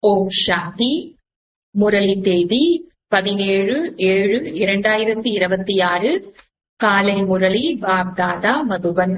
ஓம் சாந்தி முரளி தேதி பதினேழு ஏழு இரண்டாயிரத்தி இருபத்தி ஆறு காலை முரளி பாப்தாதா மதுபன்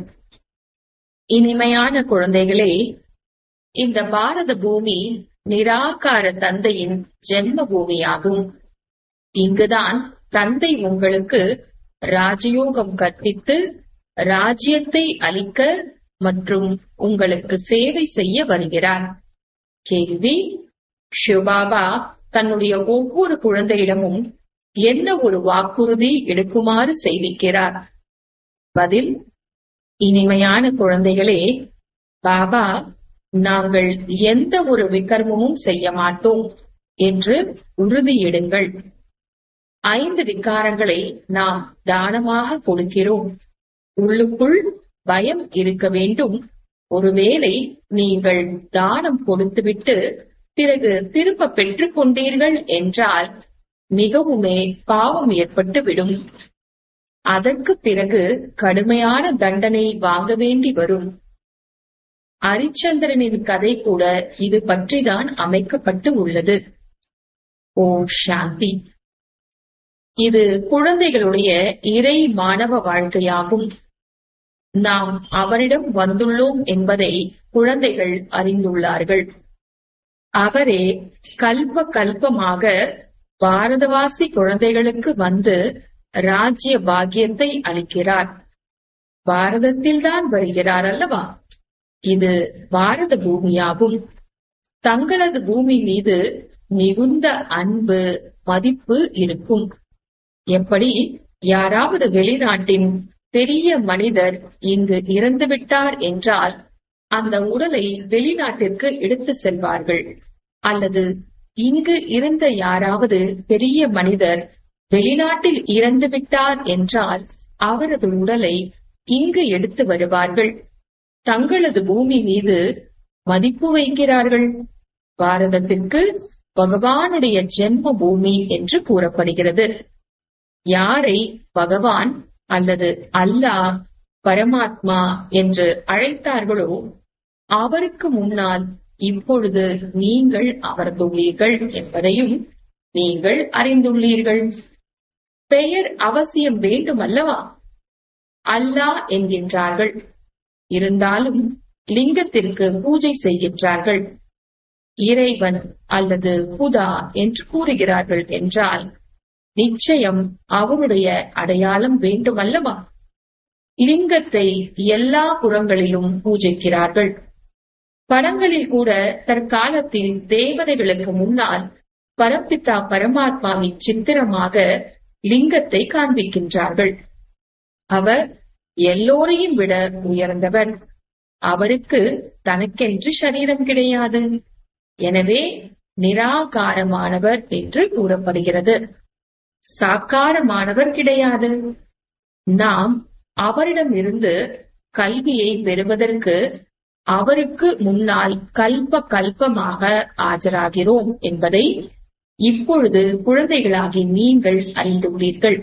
இனிமையான குழந்தைகளே இந்த பாரத பூமி நிராகார தந்தையின் ஜென்ம பூமியாகும் இங்குதான் தந்தை உங்களுக்கு ராஜயோகம் கற்பித்து ராஜ்யத்தை அளிக்க மற்றும் உங்களுக்கு சேவை செய்ய வருகிறார் கேள்வி சிவபாபா தன்னுடைய ஒவ்வொரு குழந்தையிடமும் என்ன ஒரு வாக்குறுதி எடுக்குமாறு செய்விக்கிறார் பதில் இனிமையான குழந்தைகளே பாபா நாங்கள் எந்த ஒரு விகர்மமும் செய்ய மாட்டோம் என்று உறுதியிடுங்கள் ஐந்து விகாரங்களை நாம் தானமாக கொடுக்கிறோம் உள்ளுக்குள் பயம் இருக்க வேண்டும் ஒருவேளை நீங்கள் தானம் கொடுத்துவிட்டு பிறகு திரும்ப பெற்றுக் கொண்டீர்கள் என்றால் மிகவுமே பாவம் ஏற்பட்டு விடும் அதற்கு பிறகு கடுமையான தண்டனை வாங்க வேண்டி வரும் அரிச்சந்திரனின் கதை கூட இது பற்றிதான் அமைக்கப்பட்டு உள்ளது ஓம் சாந்தி இது குழந்தைகளுடைய இறை மாணவ வாழ்க்கையாகும் நாம் அவரிடம் வந்துள்ளோம் என்பதை குழந்தைகள் அறிந்துள்ளார்கள் அவரே கல்ப கல்பமாக பாரதவாசி குழந்தைகளுக்கு வந்து ராஜ்ய பாக்கியத்தை அளிக்கிறார் பாரதத்தில்தான் வருகிறார் அல்லவா இது பாரத பூமியாகும் தங்களது பூமி மீது மிகுந்த அன்பு மதிப்பு இருக்கும் எப்படி யாராவது வெளிநாட்டின் பெரிய மனிதர் இங்கு இறந்துவிட்டார் என்றால் அந்த உடலை வெளிநாட்டிற்கு எடுத்து செல்வார்கள் அல்லது இங்கு இருந்த யாராவது பெரிய மனிதர் வெளிநாட்டில் இறந்து விட்டார் என்றால் அவரது உடலை இங்கு எடுத்து வருவார்கள் தங்களது பூமி மீது மதிப்பு வைக்கிறார்கள் பாரதத்திற்கு பகவானுடைய ஜென்ம பூமி என்று கூறப்படுகிறது யாரை பகவான் அல்லது அல்லாஹ் பரமாத்மா என்று அழைத்தார்களோ அவருக்கு முன்னால் இப்பொழுது நீங்கள் அமர்ந்துள்ளீர்கள் என்பதையும் நீங்கள் அறிந்துள்ளீர்கள் பெயர் அவசியம் வேண்டும் அல்லவா அல்லாஹ் என்கின்றார்கள் இருந்தாலும் லிங்கத்திற்கு பூஜை செய்கின்றார்கள் இறைவன் அல்லது புதா என்று கூறுகிறார்கள் என்றால் நிச்சயம் அவருடைய அடையாளம் வேண்டும் அல்லவா லிங்கத்தை எல்லா புறங்களிலும் பூஜைக்கிறார்கள் படங்களில் கூட தற்காலத்தில் தேவதைகளுக்கு முன்னால் பரப்பித்தா பரமாத்மாவின் சித்திரமாக லிங்கத்தை காண்பிக்கின்றார்கள் அவர் எல்லோரையும் விட உயர்ந்தவர் அவருக்கு தனக்கென்று சரீரம் கிடையாது எனவே நிராகாரமானவர் என்று கூறப்படுகிறது சாக்காரமானவர் கிடையாது நாம் அவரிடம் இருந்து கல்வியை பெறுவதற்கு அவருக்கு முன்னால் கல்ப கல்பமாக ஆஜராகிறோம் என்பதை இப்பொழுது குழந்தைகளாகி நீங்கள் அறிந்துள்ளீர்கள்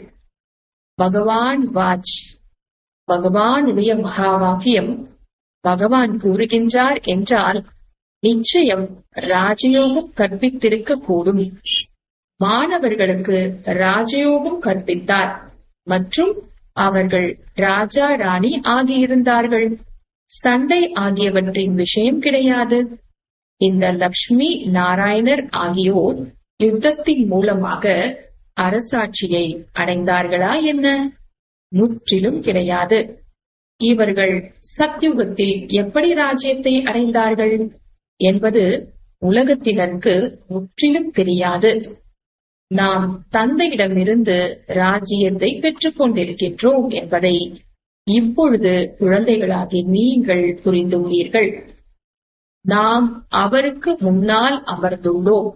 பகவான் வாஜ் பகவானுடைய மகா வாக்கியம் பகவான் கூறுகின்றார் என்றால் நிச்சயம் ராஜயோகம் கற்பித்திருக்க கூடும் மாணவர்களுக்கு ராஜயோகம் கற்பித்தார் மற்றும் அவர்கள் ராஜா ராணி ஆகியிருந்தார்கள் சண்டை ஆகியவற்றின் விஷயம் கிடையாது இந்த லக்ஷ்மி நாராயணர் ஆகியோர் யுத்தத்தின் மூலமாக அரசாட்சியை அடைந்தார்களா என்ன முற்றிலும் கிடையாது இவர்கள் சத்யுகத்தில் எப்படி ராஜ்யத்தை அடைந்தார்கள் என்பது உலகத்தினருக்கு முற்றிலும் தெரியாது நாம் தந்தையிடமிருந்து ராஜ்யத்தை பெற்றுக் கொண்டிருக்கின்றோம் என்பதை இப்பொழுது குழந்தைகளாகி நீங்கள் புரிந்துள்ளீர்கள் நாம் அவருக்கு முன்னால் அமர்ந்துள்ளோம்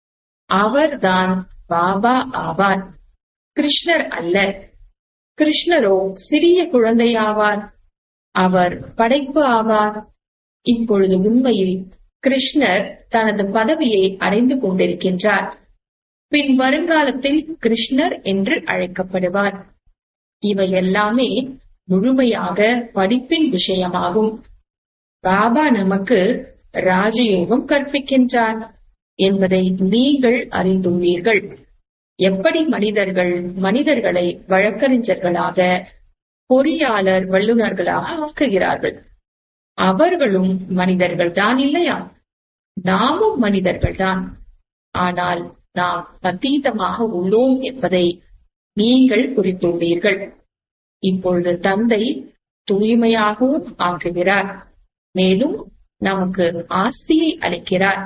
அவர்தான் பாபா ஆவார் கிருஷ்ணர் அல்ல கிருஷ்ணரோ சிறிய குழந்தை ஆவார் அவர் படைப்பு ஆவார் இப்பொழுது உண்மையில் கிருஷ்ணர் தனது பதவியை அடைந்து கொண்டிருக்கின்றார் பின் வருங்காலத்தில் கிருஷ்ணர் என்று அழைக்கப்படுவார் இவை எல்லாமே முழுமையாக படிப்பின் விஷயமாகும் பாபா நமக்கு ராஜயோகம் கற்பிக்கின்றார் என்பதை நீங்கள் அறிந்துள்ளீர்கள் எப்படி மனிதர்கள் மனிதர்களை வழக்கறிஞர்களாக பொறியாளர் வல்லுநர்களாக ஆக்குகிறார்கள் அவர்களும் மனிதர்கள் தான் இல்லையா நாமும் மனிதர்கள் தான் ஆனால் நாம் அதீதமாக உள்ளோம் என்பதை நீங்கள் குறித்துள்ளீர்கள் இப்பொழுது தந்தை தூய்மையாகவும் ஆக்குகிறார் மேலும் நமக்கு ஆஸ்தியை அளிக்கிறார்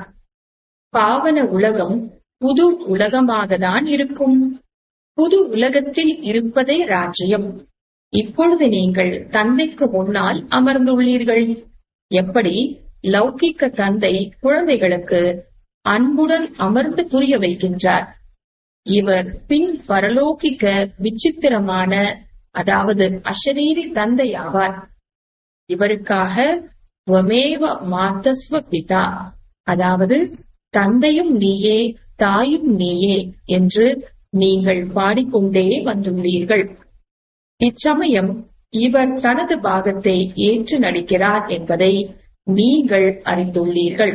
பாவன உலகம் புது உலகமாக தான் இருக்கும் புது உலகத்தில் இருப்பதே ராஜ்யம் இப்பொழுது நீங்கள் தந்தைக்கு முன்னால் அமர்ந்துள்ளீர்கள் எப்படி லௌகிக்க தந்தை குழந்தைகளுக்கு அன்புடன் அமர்ந்து புரிய வைக்கின்றார் இவர் பின் பரலோகிக்க விசித்திரமான அதாவது அஷரீரி தந்தை ஆவார் இவருக்காக வமேவ மாத்தஸ்வ பிதா அதாவது தந்தையும் நீயே தாயும் நீயே என்று நீங்கள் பாடிக்கொண்டே வந்துள்ளீர்கள் இச்சமயம் இவர் தனது பாகத்தை ஏற்று நடிக்கிறார் என்பதை நீங்கள் அறிந்துள்ளீர்கள்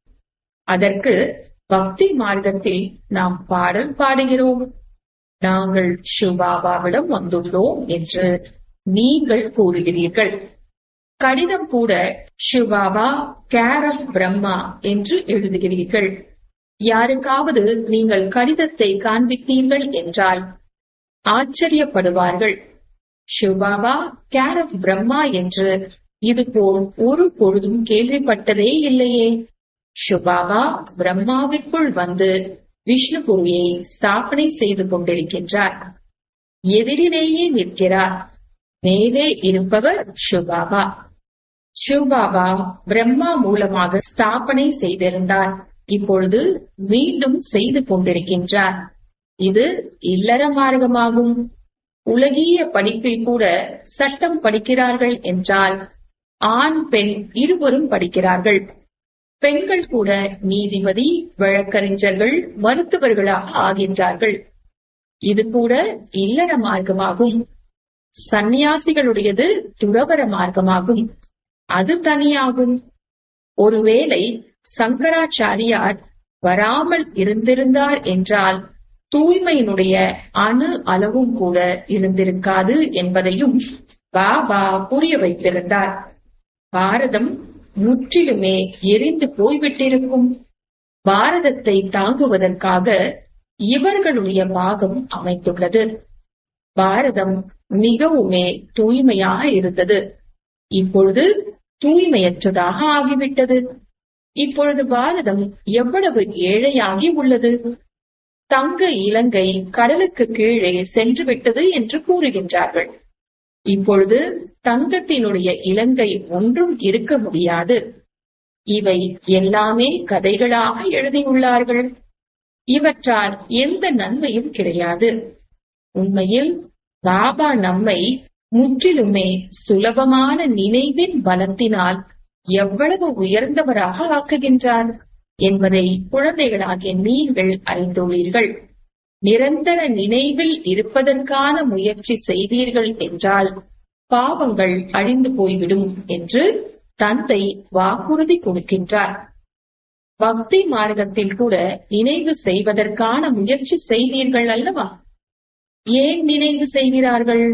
அதற்கு பக்தி மார்க்கத்தில் நாம் பாடல் பாடுகிறோம் நாங்கள் ஷுபாபாவிடம் வந்துள்ளோம் என்று நீங்கள் கூறுகிறீர்கள் கடிதம் கூட ஷுபாபா கேர் ஆஃப் பிரம்மா என்று எழுதுகிறீர்கள் யாருக்காவது நீங்கள் கடிதத்தை காண்பித்தீர்கள் என்றால் ஆச்சரியப்படுவார்கள் ஷுபாபா கேர் ஆஃப் பிரம்மா என்று இதுபோல் ஒரு பொழுதும் கேள்விப்பட்டதே இல்லையே ஷுபாபா பிரம்மாவிற்குள் வந்து விஷ்ணுபுரியை ஸ்தாபனை செய்து கொண்டிருக்கின்றார் எதிரிலேயே நிற்கிறார் மேலே இருப்பவர் ஷுபாபா ஷுபாபா பிரம்மா மூலமாக ஸ்தாபனை செய்திருந்தார் இப்பொழுது மீண்டும் செய்து கொண்டிருக்கின்றார் இது இல்லற மார்க்கமாகும் உலகிய படிப்பில் கூட சட்டம் படிக்கிறார்கள் என்றால் ஆண் பெண் இருவரும் படிக்கிறார்கள் பெண்கள் கூட நீதிபதி வழக்கறிஞர்கள் மருத்துவர்களாக ஆகின்றார்கள் இது கூட இல்லற மார்க்கமாகும் சந்நியாசிகளுடையது துறவர மார்க்கமாகும் அது தனியாகும் ஒருவேளை சங்கராச்சாரியார் வராமல் இருந்திருந்தார் என்றால் தூய்மையினுடைய அணு அளவும் கூட இருந்திருக்காது என்பதையும் பாபா புரிய வைத்திருந்தார் பாரதம் முற்றிலுமே எரிந்து போய்விட்டிருக்கும் பாரதத்தை தாங்குவதற்காக இவர்களுடைய பாகம் அமைத்துள்ளது பாரதம் மிகவுமே தூய்மையாக இருந்தது இப்பொழுது தூய்மையற்றதாக ஆகிவிட்டது இப்பொழுது பாரதம் எவ்வளவு ஏழையாகி உள்ளது தங்க இலங்கை கடலுக்கு கீழே சென்று விட்டது என்று கூறுகின்றார்கள் இப்பொழுது தங்கத்தினுடைய இலங்கை ஒன்றும் இருக்க முடியாது இவை எல்லாமே கதைகளாக எழுதியுள்ளார்கள் இவற்றால் எந்த நன்மையும் கிடையாது உண்மையில் பாபா நம்மை முற்றிலுமே சுலபமான நினைவின் பலத்தினால் எவ்வளவு உயர்ந்தவராக ஆக்குகின்றார் என்பதை குழந்தைகளாகிய நீங்கள் அறிந்துள்ளீர்கள் நிரந்தர நினைவில் இருப்பதற்கான முயற்சி செய்தீர்கள் என்றால் பாவங்கள் அழிந்து போய்விடும் என்று தந்தை வாக்குறுதி கொடுக்கின்றார் பக்தி மார்க்கத்தில் கூட நினைவு செய்வதற்கான முயற்சி செய்தீர்கள் அல்லவா ஏன் நினைவு செய்கிறார்கள்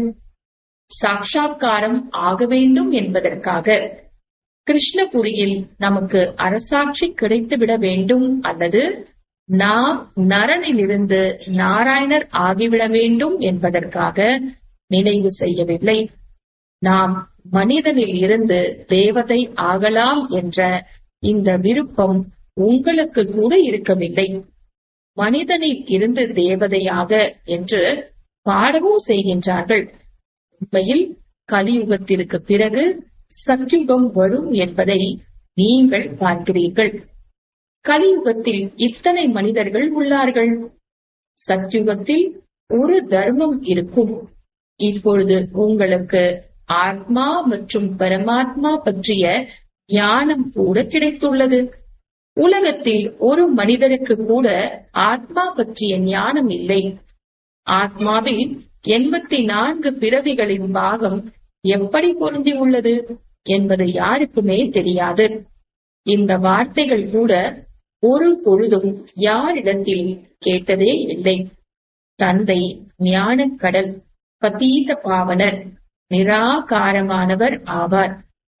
சாட்சா்காரம் ஆக வேண்டும் என்பதற்காக கிருஷ்ணபுரியில் நமக்கு அரசாட்சி கிடைத்துவிட வேண்டும் அல்லது நாம் நரனிலிருந்து நாராயணர் ஆகிவிட வேண்டும் என்பதற்காக நினைவு செய்யவில்லை நாம் மனிதனில் இருந்து தேவதை ஆகலாம் என்ற இந்த விருப்பம் உங்களுக்கு கூட இருக்கவில்லை மனிதனில் இருந்து தேவதையாக என்று பாடவும் செய்கின்றார்கள் உண்மையில் கலியுகத்திற்கு பிறகு சத்யுகம் வரும் என்பதை நீங்கள் பார்க்கிறீர்கள் கலியுகத்தில் இத்தனை மனிதர்கள் உள்ளார்கள் சத்யுகத்தில் ஒரு தர்மம் இருக்கும் இப்பொழுது உங்களுக்கு ஆத்மா மற்றும் பரமாத்மா பற்றிய ஞானம் கூட கிடைத்துள்ளது உலகத்தில் ஒரு மனிதருக்கு கூட ஆத்மா பற்றிய ஞானம் இல்லை ஆத்மாவில் எண்பத்தி நான்கு பிறவிகளின் பாகம் எப்படி பொருந்தி உள்ளது என்பது யாருக்குமே தெரியாது இந்த வார்த்தைகள் கூட ஒரு பொழுதும் யாரிடத்தில் கேட்டதே இல்லை தந்தை ஞானக்கடல் பதீத பாவனர் நிராகாரமானவர் ஆவார்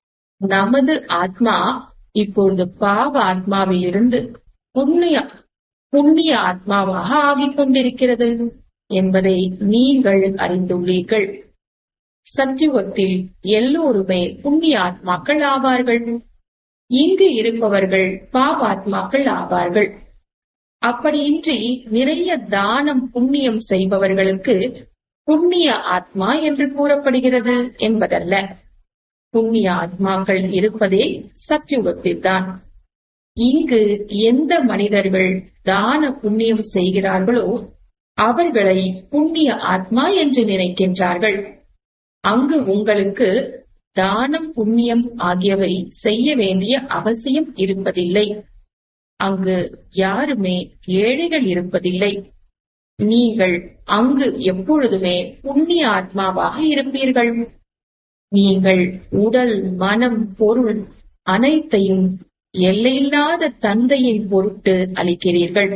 நமது ஆத்மா இப்பொழுது பாவ ஆத்மாவிலிருந்து புண்ணிய புண்ணிய ஆத்மாவாக ஆகிக் கொண்டிருக்கிறது என்பதை நீங்கள் அறிந்துள்ளீர்கள் சத்யுகத்தில் எல்லோருமே புண்ணிய ஆத்மாக்கள் ஆவார்கள் இங்கு இருப்பவர்கள் பாவாத்மாக்கள் ஆவார்கள் அப்படியின்றி நிறைய தானம் புண்ணியம் செய்பவர்களுக்கு புண்ணிய ஆத்மா என்று கூறப்படுகிறது என்பதல்ல புண்ணிய ஆத்மாக்கள் இருப்பதே சத்யுகத்தில்தான் இங்கு எந்த மனிதர்கள் தான புண்ணியம் செய்கிறார்களோ அவர்களை புண்ணிய ஆத்மா என்று நினைக்கின்றார்கள் அங்கு உங்களுக்கு தானம் புண்ணியம் ஆகியவை செய்ய வேண்டிய அவசியம் இருப்பதில்லை அங்கு யாருமே ஏழைகள் இருப்பதில்லை நீங்கள் அங்கு எப்பொழுதுமே புண்ணிய ஆத்மாவாக இருப்பீர்கள் நீங்கள் உடல் மனம் பொருள் அனைத்தையும் எல்லையில்லாத தந்தையின் பொருட்டு அளிக்கிறீர்கள்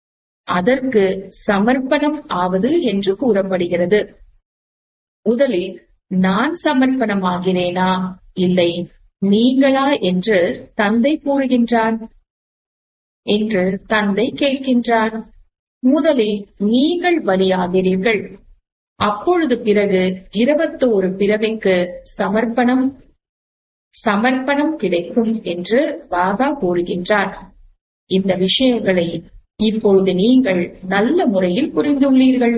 அதற்கு சமர்ப்பணம் ஆவது என்று கூறப்படுகிறது முதலில் நான் சமர்ப்பணமாகிறேனா இல்லை நீங்களா என்று தந்தை கூறுகின்றார் என்று தந்தை கேட்கின்றார் முதலில் நீங்கள் பலியாகிறீர்கள் அப்பொழுது பிறகு இருபத்தோரு பிறவிக்கு சமர்ப்பணம் சமர்ப்பணம் கிடைக்கும் என்று பாபா கூறுகின்றார் இந்த விஷயங்களை இப்பொழுது நீங்கள் நல்ல முறையில் புரிந்துள்ளீர்கள்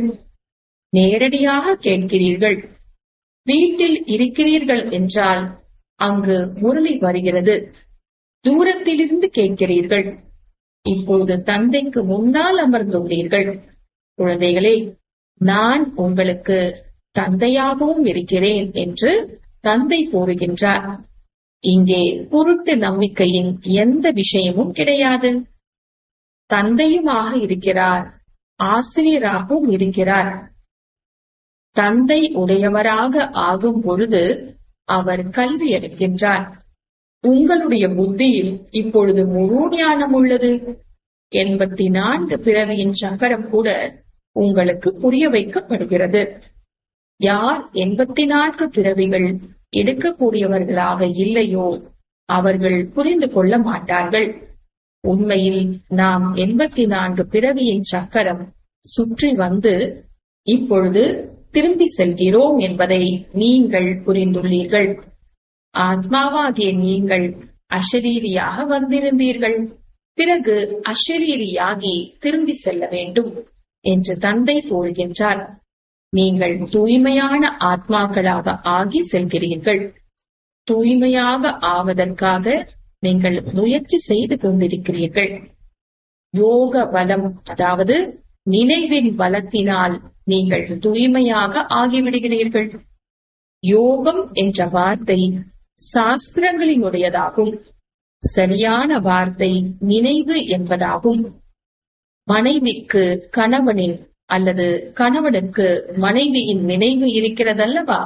நேரடியாக கேட்கிறீர்கள் வீட்டில் இருக்கிறீர்கள் என்றால் அங்கு முரளி வருகிறது தூரத்திலிருந்து கேட்கிறீர்கள் இப்பொழுது தந்தைக்கு முன்னால் அமர்ந்துள்ளீர்கள் குழந்தைகளே நான் உங்களுக்கு தந்தையாகவும் இருக்கிறேன் என்று தந்தை கூறுகின்றார் இங்கே குருட்டு நம்பிக்கையின் எந்த விஷயமும் கிடையாது தந்தையுமாக இருக்கிறார் ஆசிரியராகவும் இருக்கிறார் தந்தை உடையவராக ஆகும் பொழுது அவர் கல்வி அளிக்கின்றார் உங்களுடைய புத்தியில் இப்பொழுது முழு ஞானம் உள்ளது எண்பத்தி நான்கு பிறவியின் சக்கரம் கூட உங்களுக்கு புரிய வைக்கப்படுகிறது யார் எண்பத்தி நான்கு பிறவிகள் எடுக்கக்கூடியவர்களாக இல்லையோ அவர்கள் புரிந்து கொள்ள மாட்டார்கள் உண்மையில் நாம் எண்பத்தி நான்கு பிறவியின் சக்கரம் சுற்றி வந்து இப்பொழுது திரும்பி செல்கிறோம் என்பதை நீங்கள் புரிந்துள்ளீர்கள் ஆத்மாவாகிய நீங்கள் அஷரீரியாக வந்திருந்தீர்கள் பிறகு அஷரீரியாகி திரும்பி செல்ல வேண்டும் என்று தந்தை கூறுகின்றார் நீங்கள் தூய்மையான ஆத்மாக்களாக ஆகி செல்கிறீர்கள் தூய்மையாக ஆவதற்காக நீங்கள் முயற்சி செய்து கொண்டிருக்கிறீர்கள் யோக பலம் அதாவது நினைவின் பலத்தினால் நீங்கள் தூய்மையாக ஆகிவிடுகிறீர்கள் யோகம் என்ற வார்த்தை சாஸ்திரங்களினுடையதாகும் சரியான வார்த்தை நினைவு என்பதாகும் மனைவிக்கு கணவனின் அல்லது கணவனுக்கு மனைவியின் நினைவு இருக்கிறதல்லவா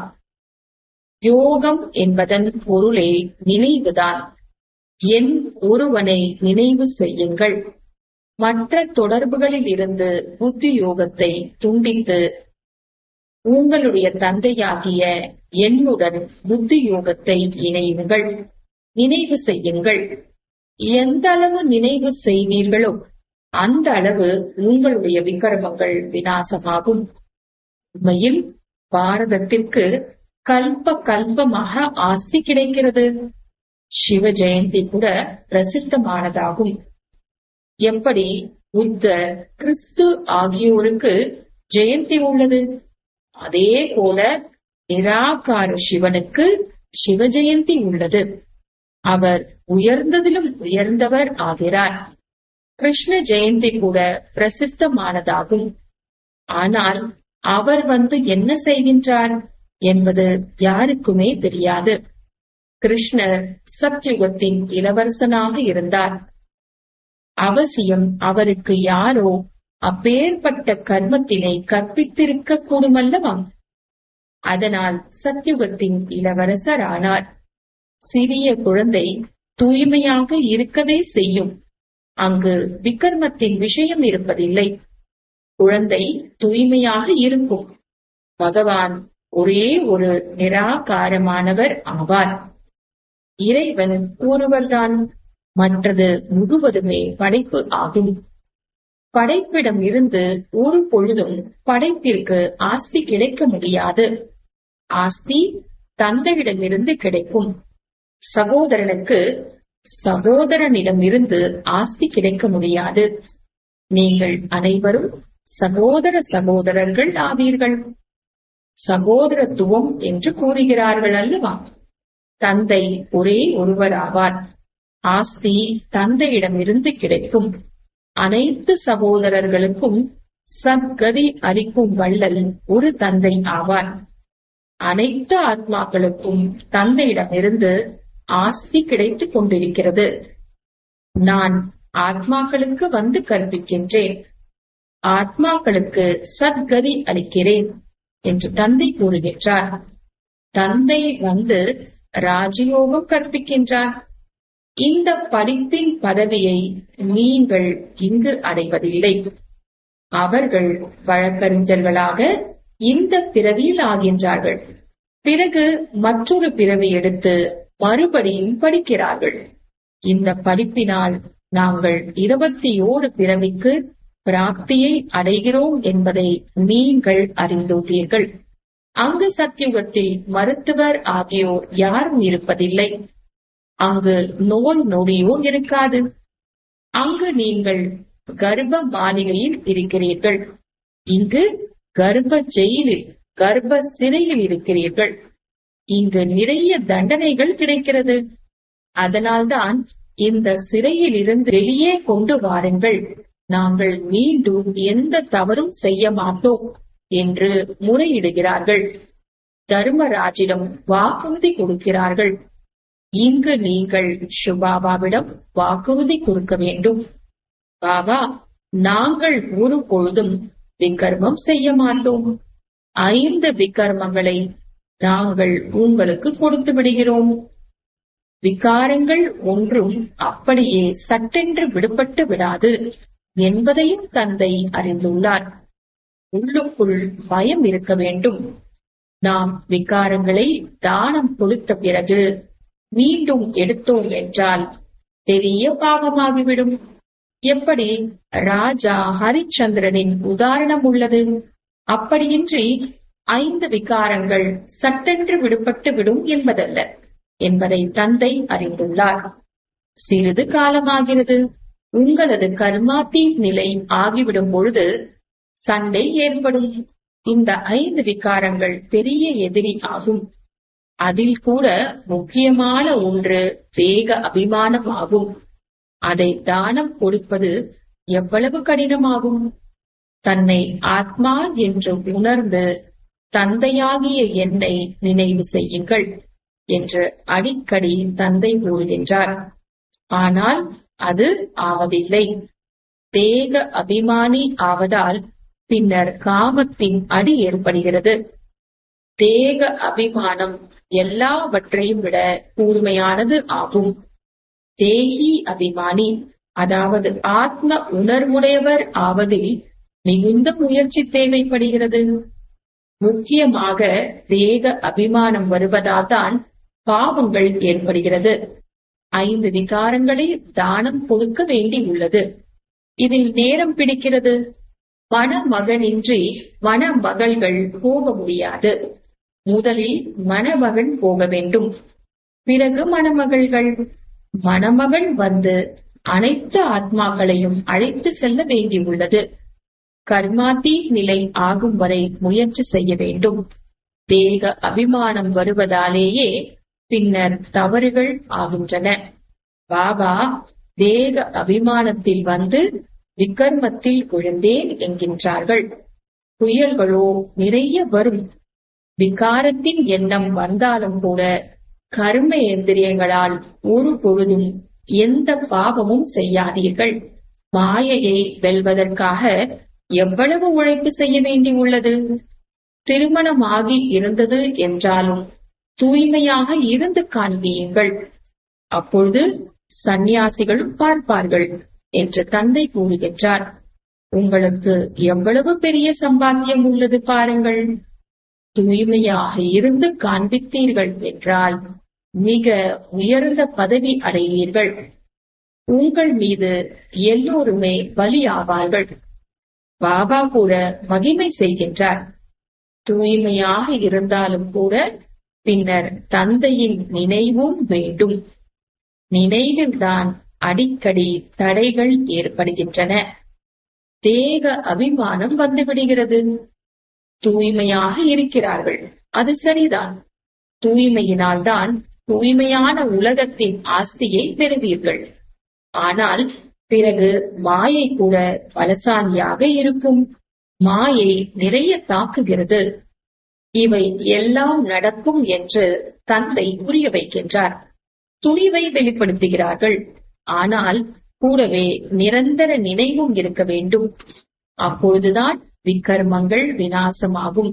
யோகம் என்பதன் பொருளே நினைவுதான் என் ஒருவனை நினைவு செய்யுங்கள் மற்ற தொடர்புகளில் இருந்து புத்தி யோகத்தை துண்டித்து உங்களுடைய தந்தையாகிய என்னுடன் புத்தி யோகத்தை இணையுங்கள் நினைவு செய்யுங்கள் எந்த அளவு நினைவு செய்வீர்களோ அந்த அளவு உங்களுடைய விக்கிரமங்கள் விநாசமாகும் உண்மையில் பாரதத்திற்கு கல்ப கல்பமாக ஆஸ்தி கிடைக்கிறது சிவ ஜெயந்தி கூட பிரசித்தமானதாகும் எப்படி புத்தர் கிறிஸ்து ஆகியோருக்கு ஜெயந்தி உள்ளது அதே போல நிராகார சிவனுக்கு சிவ ஜெயந்தி உள்ளது அவர் உயர்ந்ததிலும் உயர்ந்தவர் ஆகிறார் கிருஷ்ண ஜெயந்தி கூட பிரசித்தமானதாகும் ஆனால் அவர் வந்து என்ன செய்கின்றார் என்பது யாருக்குமே தெரியாது கிருஷ்ணர் சத்யுகத்தின் இளவரசனாக இருந்தார் அவசியம் அவருக்கு யாரோ அப்பேற்பட்ட கர்மத்தினை கற்பித்திருக்க கூடுமல்லவா அதனால் சத்யுகத்தின் இளவரசர் ஆனார் சிறிய குழந்தை தூய்மையாக இருக்கவே செய்யும் அங்கு விக்கர்மத்தின் விஷயம் இருப்பதில்லை குழந்தை தூய்மையாக இருக்கும் பகவான் ஒரே ஒரு நிராகாரமானவர் ஆவார் இறைவன் ஒருவர்தான் மற்றது முழுவதுமே படைப்பு ஆகும் படைப்பிடம் இருந்து ஒரு பொழுதும் படைப்பிற்கு ஆஸ்தி கிடைக்க முடியாது ஆஸ்தி தந்தையிடமிருந்து கிடைக்கும் சகோதரனுக்கு சகோதரனிடமிருந்து ஆஸ்தி கிடைக்க முடியாது நீங்கள் அனைவரும் சகோதர சகோதரர்கள் ஆவீர்கள் சகோதரத்துவம் என்று கூறுகிறார்கள் அல்லவா தந்தை ஒரே ஒருவர் ஆவார் ஆஸ்தி தந்தையிடமிருந்து கிடைக்கும் அனைத்து சகோதரர்களுக்கும் சத்கதி அளிக்கும் வள்ளல் ஒரு தந்தை ஆவார் அனைத்து ஆத்மாக்களுக்கும் தந்தையிடமிருந்து ஆஸ்தி கிடைத்துக் கொண்டிருக்கிறது நான் ஆத்மாக்களுக்கு வந்து கற்பிக்கின்றேன் ஆத்மாக்களுக்கு சத்கதி அளிக்கிறேன் என்று தந்தை கூறுகின்றார் தந்தை வந்து ராஜயோகம் கற்பிக்கின்றார் இந்த படிப்பின் பதவியை நீங்கள் இங்கு அடைவதில்லை அவர்கள் வழக்கறிஞர்களாக இந்த பிறவியில் ஆகின்றார்கள் பிறகு மற்றொரு பிறவி எடுத்து மறுபடியும் படிக்கிறார்கள் இந்த படிப்பினால் நாங்கள் இருபத்தி ஓரு பிறவிக்கு பிராப்தியை அடைகிறோம் என்பதை நீங்கள் அறிந்துள்ளீர்கள் அங்கு சத்தியுகத்தில் மருத்துவர் ஆகியோர் யாரும் இருப்பதில்லை அங்கு நோய் நொடியோ இருக்காது அங்கு நீங்கள் கர்ப்ப மாளிகையில் இருக்கிறீர்கள் இங்கு கர்ப்ப ஜெயிலில் கர்ப்ப சிறையில் இருக்கிறீர்கள் இங்கு நிறைய தண்டனைகள் கிடைக்கிறது அதனால்தான் இந்த சிறையில் இருந்து வெளியே கொண்டு வாருங்கள் நாங்கள் மீண்டும் எந்த தவறும் செய்ய மாட்டோம் என்று முறையிடுகிறார்கள் தர்மராஜிடம் வாக்குறுதி கொடுக்கிறார்கள் இங்கு நீங்கள் சுபாபாவிடம் வாக்குறுதி கொடுக்க வேண்டும் பாபா நாங்கள் ஒரு பொழுதும் விக்கர்மம் செய்ய மாட்டோம் ஐந்து விக்கர்மங்களை நாங்கள் உங்களுக்கு கொடுத்து விடுகிறோம் விகாரங்கள் ஒன்றும் அப்படியே சட்டென்று விடுபட்டு விடாது என்பதையும் தந்தை அறிந்துள்ளார் உள்ளுக்குள் பயம் இருக்க வேண்டும் நாம் விகாரங்களை தானம் கொடுத்த பிறகு மீண்டும் எடுத்தோம் என்றால் பெரிய பாவமாகிவிடும் எப்படி ராஜா ஹரிச்சந்திரனின் உதாரணம் உள்ளது அப்படியின்றி ஐந்து விகாரங்கள் சட்டென்று விடுபட்டு விடும் என்பதல்ல என்பதை தந்தை அறிந்துள்ளார் சிறிது காலமாகிறது உங்களது கர்மாத்தி நிலை ஆகிவிடும் பொழுது சண்டை ஏற்படும் இந்த ஐந்து விகாரங்கள் பெரிய எதிரி ஆகும் அதில் கூட முக்கியமான ஒன்று வேக அபிமானம் ஆகும் அதை தானம் கொடுப்பது எவ்வளவு கடினமாகும் தன்னை ஆத்மா என்று உணர்ந்து தந்தையாகிய என்னை நினைவு செய்யுங்கள் என்று அடிக்கடி தந்தை கூறுகின்றார் ஆனால் அது ஆவதில்லை தேக அபிமானி ஆவதால் பின்னர் காமத்தின் அடி ஏற்படுகிறது தேக அபிமானம் எல்லாவற்றையும் விட கூர்மையானது ஆகும் தேகி அபிமானி அதாவது ஆத்ம உணர்வுடையவர் ஆவதில் மிகுந்த முயற்சி தேவைப்படுகிறது முக்கியமாக தேக அபிமானம் வருவதால் தான் பாவங்கள் ஏற்படுகிறது ஐந்து விகாரங்களை தானம் கொடுக்க வேண்டி உள்ளது இதில் நேரம் பிடிக்கிறது மணமகனின்றி மணமகள்கள் போக முடியாது முதலில் மணமகன் போக வேண்டும் பிறகு மணமகள்கள் மணமகள் வந்து அனைத்து ஆத்மாக்களையும் அழைத்து செல்ல வேண்டியுள்ளது கர்மாதி நிலை ஆகும் வரை முயற்சி செய்ய வேண்டும் தேக அபிமானம் வருவதாலேயே பின்னர் தவறுகள் ஆகின்றன பாபா தேக அபிமானத்தில் வந்து விக்கர்மத்தில் விழுந்தேன் என்கின்றார்கள் புயல்களோ நிறைய வரும் விகாரத்தின் எண்ணம் வந்தாலும் கூட கர்ம எந்திரியங்களால் ஒரு பொழுதும் எந்த பாவமும் செய்யாதீர்கள் மாயையை வெல்வதற்காக எவ்வளவு உழைப்பு செய்ய வேண்டியுள்ளது திருமணமாகி இருந்தது என்றாலும் தூய்மையாக இருந்து காண்பியுங்கள் அப்பொழுது சந்நியாசிகளும் பார்ப்பார்கள் என்று தந்தை கூறுகின்றார் உங்களுக்கு எவ்வளவு பெரிய சம்பாத்தியம் உள்ளது பாருங்கள் தூய்மையாக இருந்து காண்பித்தீர்கள் என்றால் மிக உயர்ந்த பதவி அடைவீர்கள் உங்கள் மீது எல்லோருமே பலியாவார்கள் பாபா கூட மகிமை செய்கின்றார் தூய்மையாக இருந்தாலும் கூட பின்னர் தந்தையின் நினைவும் வேண்டும் நினைவில்தான் அடிக்கடி தடைகள் ஏற்படுகின்றன தேக அபிமானம் வந்துவிடுகிறது தூய்மையாக இருக்கிறார்கள் அது சரிதான் தூய்மையினால்தான் தூய்மையான உலகத்தின் ஆஸ்தியை பெறுவீர்கள் ஆனால் பிறகு மாயை கூட பலசாலியாக இருக்கும் மாயை நிறைய தாக்குகிறது இவை எல்லாம் நடக்கும் என்று தந்தை புரிய வைக்கின்றார் துணிவை வெளிப்படுத்துகிறார்கள் ஆனால் கூடவே நிரந்தர நினைவும் இருக்க வேண்டும் அப்பொழுதுதான் விக்கர்மங்கள் வினாசமாகும்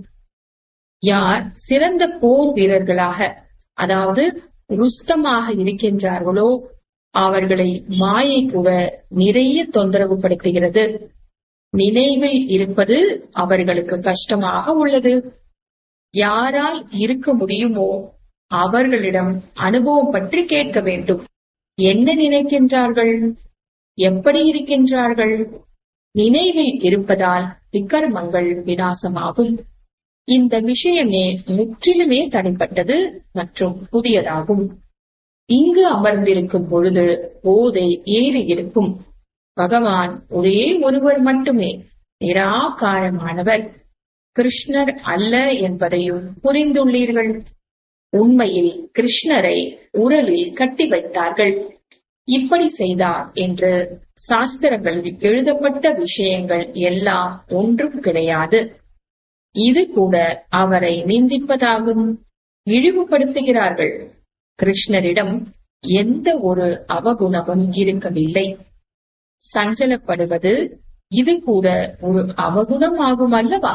யார் சிறந்த போர் வீரர்களாக அதாவது ருஸ்தமாக இருக்கின்றார்களோ அவர்களை மாயை கூட நிறைய தொந்தரவு படுத்துகிறது நினைவில் இருப்பது அவர்களுக்கு கஷ்டமாக உள்ளது யாரால் இருக்க முடியுமோ அவர்களிடம் அனுபவம் பற்றி கேட்க வேண்டும் என்ன நினைக்கின்றார்கள் எப்படி இருக்கின்றார்கள் நினைவில் இருப்பதால் விக்கர்மங்கள் வினாசமாகும் இந்த விஷயமே முற்றிலுமே தனிப்பட்டது மற்றும் புதியதாகும் இங்கு அமர்ந்திருக்கும் பொழுது போதை ஏறி இருக்கும் பகவான் ஒரே ஒருவர் மட்டுமே நிராகாரமானவர் கிருஷ்ணர் அல்ல என்பதையும் புரிந்துள்ளீர்கள் உண்மையில் கிருஷ்ணரை உரலில் கட்டி வைத்தார்கள் இப்படி செய்தார் என்று சாஸ்திரங்களில் எழுதப்பட்ட விஷயங்கள் எல்லாம் ஒன்றும் கிடையாது இது கூட அவரை நிந்திப்பதாகும் இழிவுபடுத்துகிறார்கள் கிருஷ்ணரிடம் எந்த ஒரு அவகுணமும் இருக்கவில்லை சஞ்சலப்படுவது இது கூட ஒரு அவகுணம் ஆகும் அல்லவா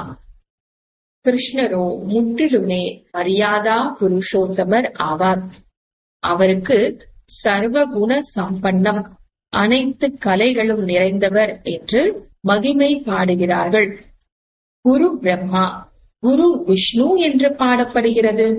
கிருஷ்ணரோ முற்றிலுமே மரியாதா புருஷோத்தமர் ஆவார் அவருக்கு சர்வகுண சம்பன்னம் அனைத்து கலைகளும் நிறைந்தவர் என்று மகிமை பாடுகிறார்கள் குரு பிரம்மா குரு விஷ்ணு என்று பாடப்படுகிறது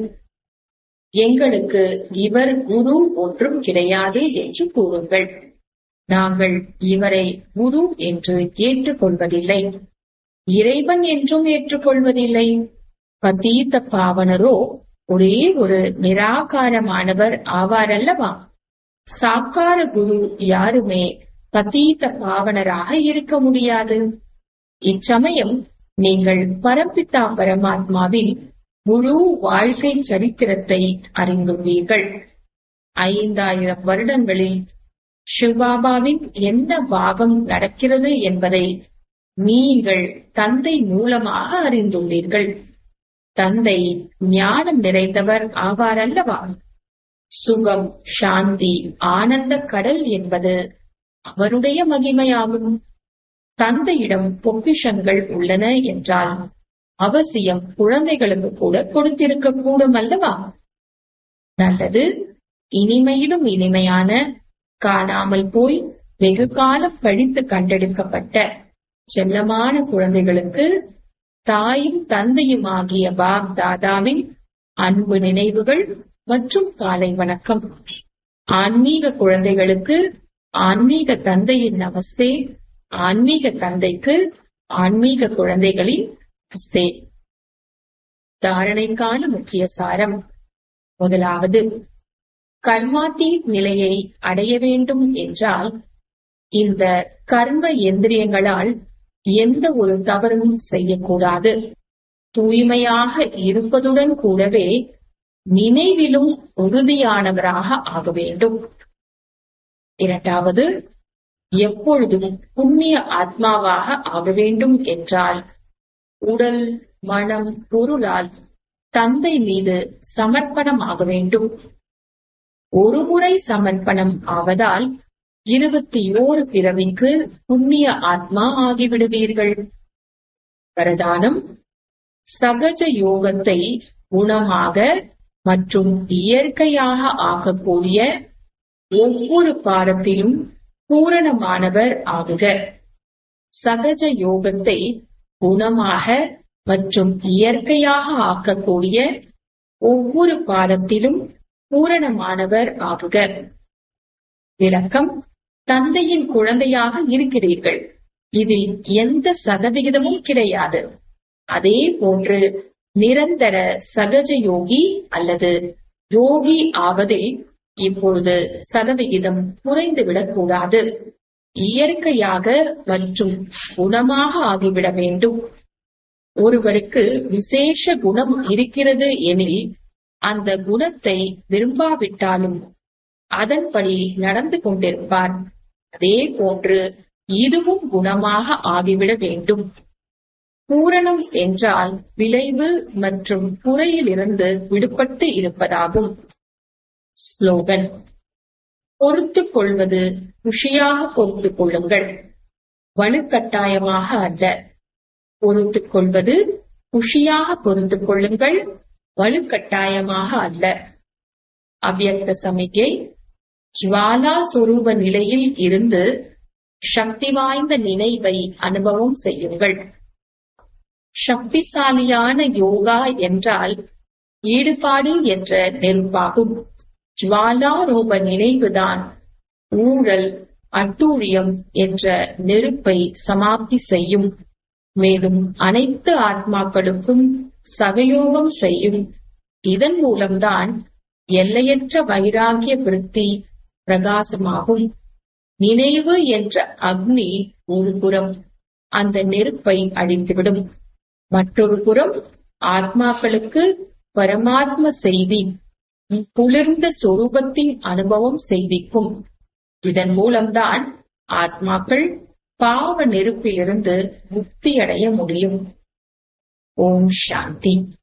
எங்களுக்கு இவர் குரு ஒன்றும் கிடையாது என்று கூறுங்கள் நாங்கள் இவரை குரு என்று ஏற்றுக்கொள்வதில்லை இறைவன் என்றும் ஏற்றுக்கொள்வதில்லை பதீத்த பாவனரோ ஒரே ஒரு நிராகாரமானவர் ஆவாரல்லவா சாக்கார குரு யாருமே பதீத்த பாவனராக இருக்க முடியாது இச்சமயம் நீங்கள் பரம்பித்தா பரமாத்மாவின் முழு வாழ்க்கை சரித்திரத்தை அறிந்துள்ளீர்கள் ஐந்தாயிரம் வருடங்களில் சிவபாபாவின் என்ன பாகம் நடக்கிறது என்பதை நீங்கள் தந்தை மூலமாக அறிந்துள்ளீர்கள் தந்தை ஞானம் நிறைந்தவர் ஆவார் அல்லவா சுகம் சாந்தி ஆனந்த கடல் என்பது அவருடைய மகிமையாகும் தந்தையிடம் பொக்கிஷங்கள் உள்ளன என்றால் அவசியம் குழந்தைகளுக்கு கூட கொடுத்திருக்க கூடும் அல்லவா நல்லது இனிமையிலும் இனிமையான காணாமல் போய் வெகு காலம் கழித்து கண்டெடுக்கப்பட்ட செல்லமான குழந்தைகளுக்கு தாயும் தந்தையும் ஆகிய பாப் தாதாவின் அன்பு நினைவுகள் மற்றும் காலை வணக்கம் ஆன்மீக குழந்தைகளுக்கு ஆன்மீக தந்தையின் நமஸ்தே ஆன்மீக தந்தைக்கு ஆன்மீக குழந்தைகளின் நமஸ்தே தாரணைக்கான முக்கிய சாரம் முதலாவது கர்மாத்தி நிலையை அடைய வேண்டும் என்றால் இந்த கர்ம எந்திரியங்களால் எந்த ஒரு தவறும் செய்யக்கூடாது தூய்மையாக இருப்பதுடன் கூடவே நினைவிலும் உறுதியானவராக ஆக வேண்டும் இரண்டாவது எப்பொழுதும் புண்ணிய ஆத்மாவாக ஆக வேண்டும் என்றால் உடல் மனம் பொருளால் தந்தை மீது சமர்ப்பணம் ஆக வேண்டும் ஒரு முறை சமர்ப்பணம் ஆவதால் இருபத்தி ஓரு பிறவிக்கு புண்ணிய ஆத்மா ஆகிவிடுவீர்கள் வரதானம் சகஜ யோகத்தை குணமாக மற்றும் இயற்கையாக ஆக்கக்கூடிய ஒவ்வொரு பாடத்திலும் பூரணமானவர் ஆகுக சகஜ யோகத்தை குணமாக மற்றும் இயற்கையாக ஆக்கக்கூடிய ஒவ்வொரு பாதத்திலும் பூரணமானவர் ஆகுக விளக்கம் தந்தையின் குழந்தையாக இருக்கிறீர்கள் இதில் எந்த சதவிகிதமும் கிடையாது அதே போன்று நிரந்தர சகஜ யோகி அல்லது யோகி ஆவதில் இப்பொழுது சதவிகிதம் குறைந்துவிடக் கூடாது இயற்கையாக மற்றும் குணமாக ஆகிவிட வேண்டும் ஒருவருக்கு விசேஷ குணம் இருக்கிறது எனில் அந்த குணத்தை விரும்பாவிட்டாலும் அதன்படி நடந்து கொண்டிருப்பார் அதே போன்று இதுவும் குணமாக ஆகிவிட வேண்டும் பூரணம் என்றால் விளைவு மற்றும் குறையிலிருந்து விடுபட்டு இருப்பதாகும் ஸ்லோகன் பொறுத்துக் கொள்வது குஷியாக பொறுத்துக் கொள்ளுங்கள் வலுக்கட்டாயமாக அல்ல பொறுத்துக் கொள்வது குஷியாக பொறுத்துக் கொள்ளுங்கள் வலுக்கட்டாயமாக அல்ல அவ்யக்த சமிகை ஜுவாலா சொரூப நிலையில் இருந்து சக்தி வாய்ந்த நினைவை அனுபவம் செய்யுங்கள் சக்திசாலியான யோகா என்றால் ஈடுபாடு என்ற நெருப்பாகும் ஜுவாலா ரூப நினைவுதான் ஊழல் அட்டூழியம் என்ற நெருப்பை சமாப்தி செய்யும் மேலும் அனைத்து ஆத்மாக்களுக்கும் சகயோகம் செய்யும் இதன் மூலம்தான் எல்லையற்ற வைராகிய விருத்தி பிரகாசமாகும் நினைவு என்ற அக்னி ஒரு புறம் அந்த நெருப்பை அழித்துவிடும் மற்றொரு புறம் ஆத்மாக்களுக்கு பரமாத்ம செய்தி குளிர்ந்த சொரூபத்தின் அனுபவம் செய்விக்கும் இதன் மூலம்தான் ஆத்மாக்கள் பாவ நெருப்பிலிருந்து முக்தி அடைய முடியும் ஓம் சாந்தி